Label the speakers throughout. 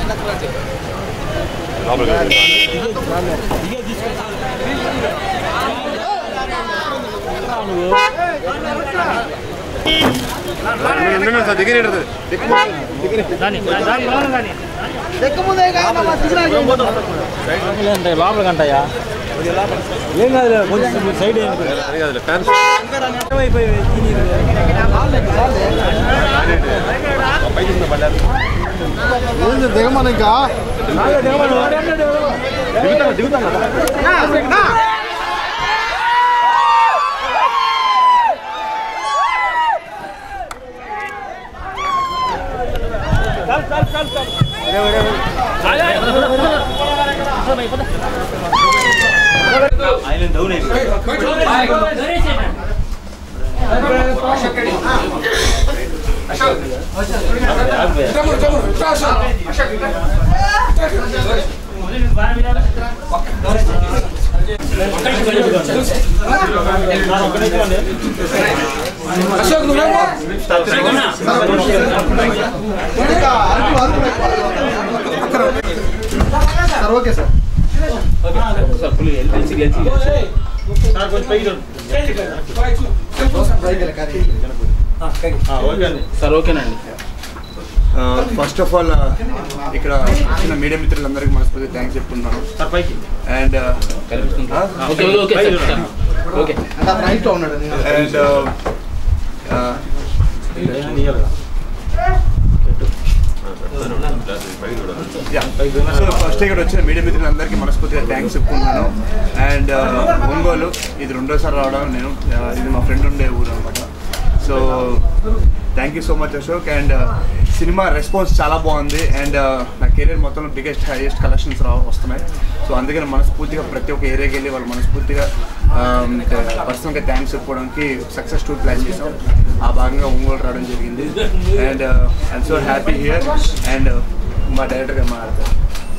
Speaker 1: లోపల కంటయ్యా ఏం కాదు కొంచెం సైడ్
Speaker 2: దిగమని ఇంకా సార్ ఓకే సార్
Speaker 1: సార్ ఓకేనండి
Speaker 2: ఫస్ట్ ఆఫ్ ఆల్ ఇక్కడ వచ్చిన మీడియా మిత్రులందరికీ మనస్ఫూర్తి థ్యాంక్స్ చెప్పుకుంటున్నాను
Speaker 1: సార్ పైకి
Speaker 2: and
Speaker 1: okay okay sir okay
Speaker 2: రైట్లో ఉన్నాడు అండ్ సో ఫస్ట్ ఇక్కడ వచ్చిన మీడియా మిత్రులందరికీ మనస్ఫూర్తిగా థ్యాంక్స్ చెప్పుకుంటున్నాను అండ్ ఒంగోలు ఇది రెండోసారి రావడం నేను uh, ఇది మా ఫ్రెండ్ ఉండే ఊరు అనమాట so thank you so much Ashok and cinema response చాలా బాగుంది అండ్ నా కెరీర్ మొత్తంలో బిగ్గెస్ట్ హైయెస్ట్ కలెక్షన్స్ రా వస్తున్నాయి సో అందుకని మనస్ఫూర్తిగా ప్రతి ఒక్క ఏరియాకి వెళ్ళి వాళ్ళు మనస్ఫూర్తిగా పర్సనల్గా థ్యాంక్స్ చెప్పుకోవడానికి సక్సెస్ టూర్ ప్లాన్ చేసాం ఆ భాగంగా ఒంగోలు రావడం జరిగింది and I'm so happy here and మా డైరెక్టర్గా మాట్లాడతారు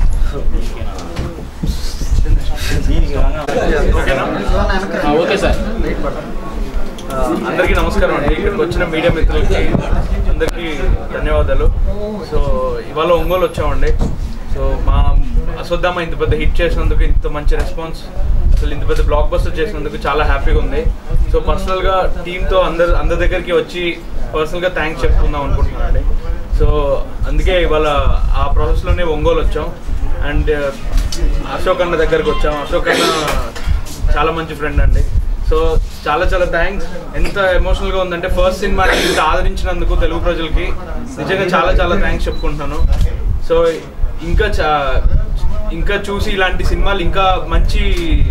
Speaker 1: ఓకే సార్
Speaker 3: అందరికీ నమస్కారం అండి ఇక్కడికి వచ్చిన మీడియా మిత్రులకి అందరికీ ధన్యవాదాలు సో ఇవాళ ఒంగోలు వచ్చామండి సో మా అశ్వత్థామ ఇంత పెద్ద హిట్ చేసినందుకు ఇంత మంచి రెస్పాన్స్ అసలు ఇంత పెద్ద బ్లాక్ బస్టర్ చేసినందుకు చాలా హ్యాపీగా ఉంది సో పర్సనల్గా టీంతో అందరు అందరి దగ్గరికి వచ్చి పర్సనల్గా థ్యాంక్స్ చెప్పుకుందాం అనుకుంటున్నానండి సో అందుకే ఇవాళ ఆ ప్రాసెస్లోనే ఒంగోలు వచ్చాం అండ్ అశోక్ అన్న దగ్గరకు వచ్చాం అశోక్ అన్న చాలా మంచి ఫ్రెండ్ అండి సో చాలా చాలా థ్యాంక్స్ ఎంత ఎమోషనల్గా ఉందంటే ఫస్ట్ సినిమాని ఇంత ఆదరించినందుకు తెలుగు ప్రజలకి నిజంగా చాలా చాలా థ్యాంక్స్ చెప్పుకుంటున్నాను సో ఇంకా చా ఇంకా చూసి ఇలాంటి సినిమాలు ఇంకా మంచి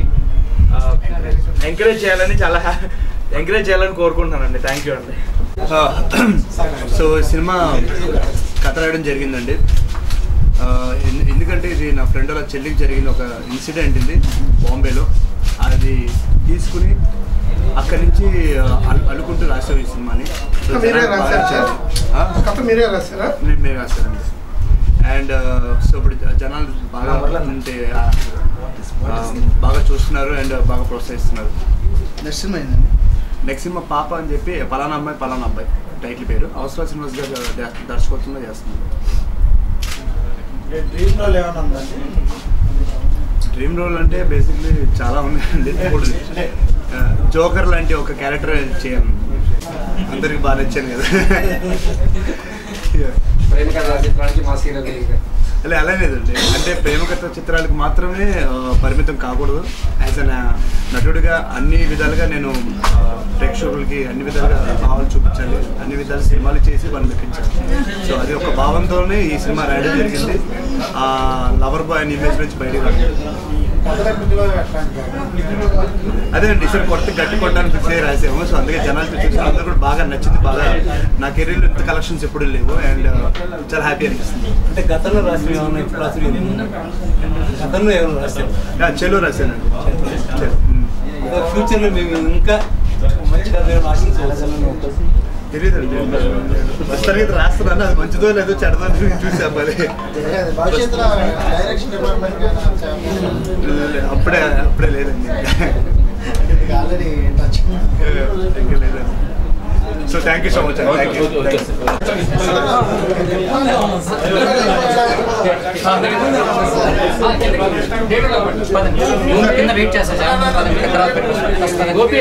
Speaker 3: ఎంకరేజ్ చేయాలని చాలా ఎంకరేజ్ చేయాలని కోరుకుంటున్నానండి థ్యాంక్ యూ అండి
Speaker 2: సో సినిమా కథ రాయడం జరిగిందండి ఆ, ఎందు- ఎందుకంటే ఇది నా ఫ్రెండ్ వాళ్ళ చెల్లికి జరిగిన ఒక ఇన్సిడెంట్ ఇది బాంబేలో అది తీసుకుని అక్కడి నుంచి ఆ, అల్- అల్లుకుంటూ రాసాం ఈ సినిమాని సో
Speaker 4: మీరే
Speaker 2: జనాలకు బాగా
Speaker 4: రాశారా?
Speaker 2: నచ్చింది. ఆ?
Speaker 4: కథ మీరే రాశారా
Speaker 2: నేను మేము రాశానండి అండ్ సో ఇప్పుడు జ- జనాలు బాగా అంటే ఆ, ఆ, బాగా చూస్తున్నారు అండ్ బాగా ప్రోత్సహిస్తున్నారు
Speaker 4: నెక్స్ట్ సినిమా ఏంటండి
Speaker 2: నెక్స్ట్ సినిమా పాప అని చెప్పి పలానా అమ్మాయి పలానా అబ్బాయి టైటిల్ పేరు అవసర సినిమాస్ గారు ద- దర్శకత్వంలో చేస్తున్నారు
Speaker 4: డ్రీమ్ రోల్ ఏమైనా ఉందండి
Speaker 2: డ్రీమ్ రోల్ అంటే బేసిక్లీ చాలా ఉన్నాయండి ఇప్పుడు జోకర్ లాంటి ఒక క్యారెక్టర్ చేయను అందరికి బాగా నచ్చాను కదా
Speaker 5: ప్రేమ కథ చిత్రానికి మా సీరియల్
Speaker 2: అలా అలా లేదండి అంటే ప్రేమకథ చిత్రాలకు మాత్రమే ఆ, పరిమితం కాకూడదు యాజ్ అన్ నటుడిగా అన్ని విధాలుగా నేను ఆ, ప్రేక్షకులకి అన్ని విధాలుగా భావాలు చూపించాలి అన్ని విధాలు సినిమాలు చేసి వాళ్ళు మెప్పించాలి సో అది ఒక భావంతోనే ఈ సినిమా రాయడం జరిగింది ఆ లవర్ బాయ్ అనే ఇమేజ్ నుంచి బయటకు రావడం అదే అండి ఈసారి కొత్త గట్టి కొట్టడానికి ఫిక్స్ అయ్యి రాసాము సో అందుకే జనాలతో చూసి అందరూ కూడా బాగా నచ్చింది బాగా నా కెరీర్లో ఇంత కలెక్షన్స్ ఎప్పుడు లేవు అండ్ చాలా హ్యాపీ అనిపిస్తుంది
Speaker 1: అంటే గతంలో రాసిన ఏమన్నా ఇప్పుడు రాసిన గతంలో ఏమైనా రాశారు
Speaker 2: యా, చెలో రాశానండి చెలో. మ్మ్.
Speaker 1: ఫ్యూచర్ లో మేము ఇంకా మంచి కథ ఏమైనా ఆశించవచ్చు
Speaker 2: తెలీదండి ప్రస్తుతానికి అయితే రాస్తున్నాను అది మంచిదో లేదో చెడదో అని చూసి అవ్వాలి
Speaker 4: భవిష్యత్తులో డైరెక్షన్ డిపార్ట్మెంట్
Speaker 2: అప్పుడే అప్పుడే లేదండి
Speaker 4: ఆల్రెడీ టచ్
Speaker 2: ఇంకా లేదండి so thank you so much thank you
Speaker 1: okay okay
Speaker 6: ముందు కింద వెయిట్ చేస్తా సార్ పదండి, తర్వాత పెట్టుకుంటాం. గోపి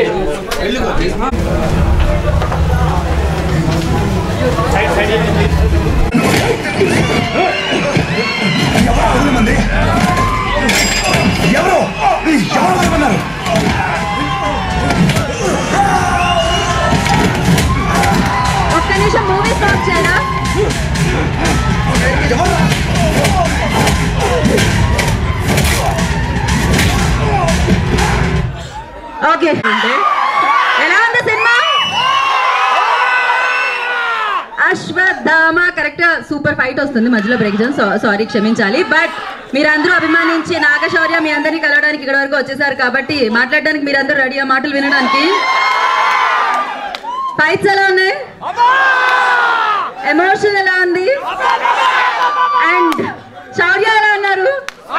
Speaker 7: ఒక్క నిమిషం మూవీ స్టాప్ చేయరా ఓకే ఎలా ఉంది cinema Ashwatthama correct super fight వస్తుంది మధ్యలో బ్రేక్ జోన్ సారీ క్షమించాలి బట్ మీరందరూ అభిమానించి నాగశౌర్య మీ అందరినీ కలవడానికి ఇక్కడ వరకు వచ్చేసారు కాబట్టి మాట్లాడడానికి మీరందరూ రెడీ ఆ మాటలు వినడానికి ఫైట్స్ ఎలా ఉన్నాయి ఎమోషన్ ఎలా ఉంది అండ్ శౌర్య ఎలా ఉన్నారు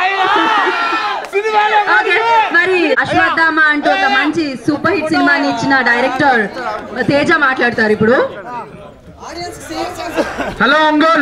Speaker 7: ఓకే మరి అశ్వత్థామ అంటూ ఒక మంచి సూపర్ హిట్ సినిమాని ఇచ్చిన డైరెక్టర్ తేజ మాట్లాడతారు ఇప్పుడు
Speaker 3: హలో ఒంగోల్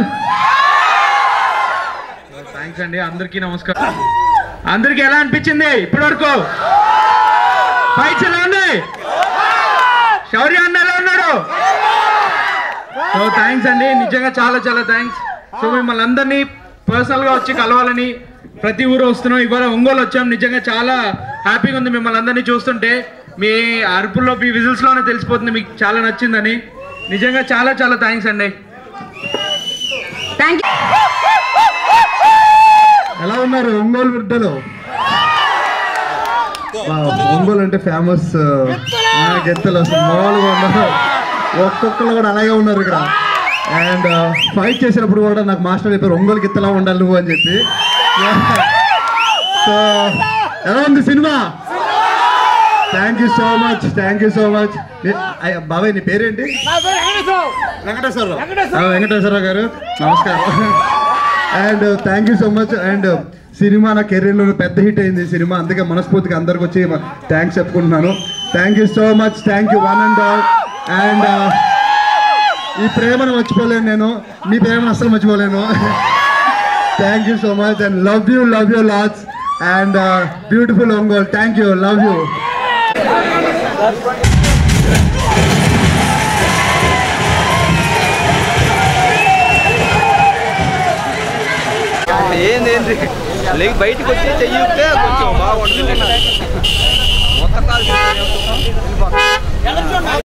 Speaker 3: థ్యాంక్స్ అండి అందరికీ నమస్కారం అందరికి ఎలా అనిపించింది ఇప్పటి వరకు ఫైట్స్ ఎలా ఉంది శౌర్య అన్న ఎలా ఉన్నాడు సో థ్యాంక్స్ అండి నిజంగా చాలా చాలా థ్యాంక్స్ సో మిమ్మల్ని అందరినీ పర్సనల్ గా వచ్చి కలవాలని ప్రతి ఊరు వస్తున్నాం ఇవాళ ఒంగోలు వచ్చాం నిజంగా చాలా హ్యాపీగా ఉంది మిమ్మల్ని అందరినీ చూస్తుంటే మీ అరుపుల్లో మీ విజిల్స్ లోనే తెలిసిపోతుంది మీకు చాలా నచ్చిందని నిజంగా చాలా చాలా థ్యాంక్స్ అండి
Speaker 7: థ్యాంక్ యూ
Speaker 8: ఎలా ఉన్నారు ఒంగోలు బిడ్డలు వా, ఒంగోలు అంటే ఫేమస్ గెత్తలు అసలు మామూలుగా ఉన్నారు ఒక్కొక్కరు కూడా అలాగే ఉన్నారు ఇక్కడ అండ్ ఫైట్ చేసినప్పుడు కూడా నాకు మాస్టర్ చెప్పారు ఒంగోలు గిత్తలా ఉండాలి నువ్వు అని చెప్పి సో ఎలా ఉంది cinema thank you so much thank you so much బాబాయ్ నీ పేరేంటి వెంకటేశ్వరరావు ఆ, వెంకటేశ్వరరావు గారు నమస్కారం and thank you so much and cinema నా కెరీర్లో పెద్ద హిట్ అయింది ఈ సినిమా అందుకే మనస్ఫూర్తిగా అందరికి వచ్చి థ్యాంక్స్ చెప్పుకుంటున్నాను thank you so much thank you one and all and ఈ ప్రేమను మర్చిపోలేను నేను మీ ప్రేమను అస్సలు మర్చిపోలేను thank you so much and love you love you lots and beautiful Ongole thank you love you
Speaker 1: ఏంది ఏంది లేక బయటకు వచ్చి చెయ్యితే కొంచెం బాగుంటుంది మొత్తం కాదు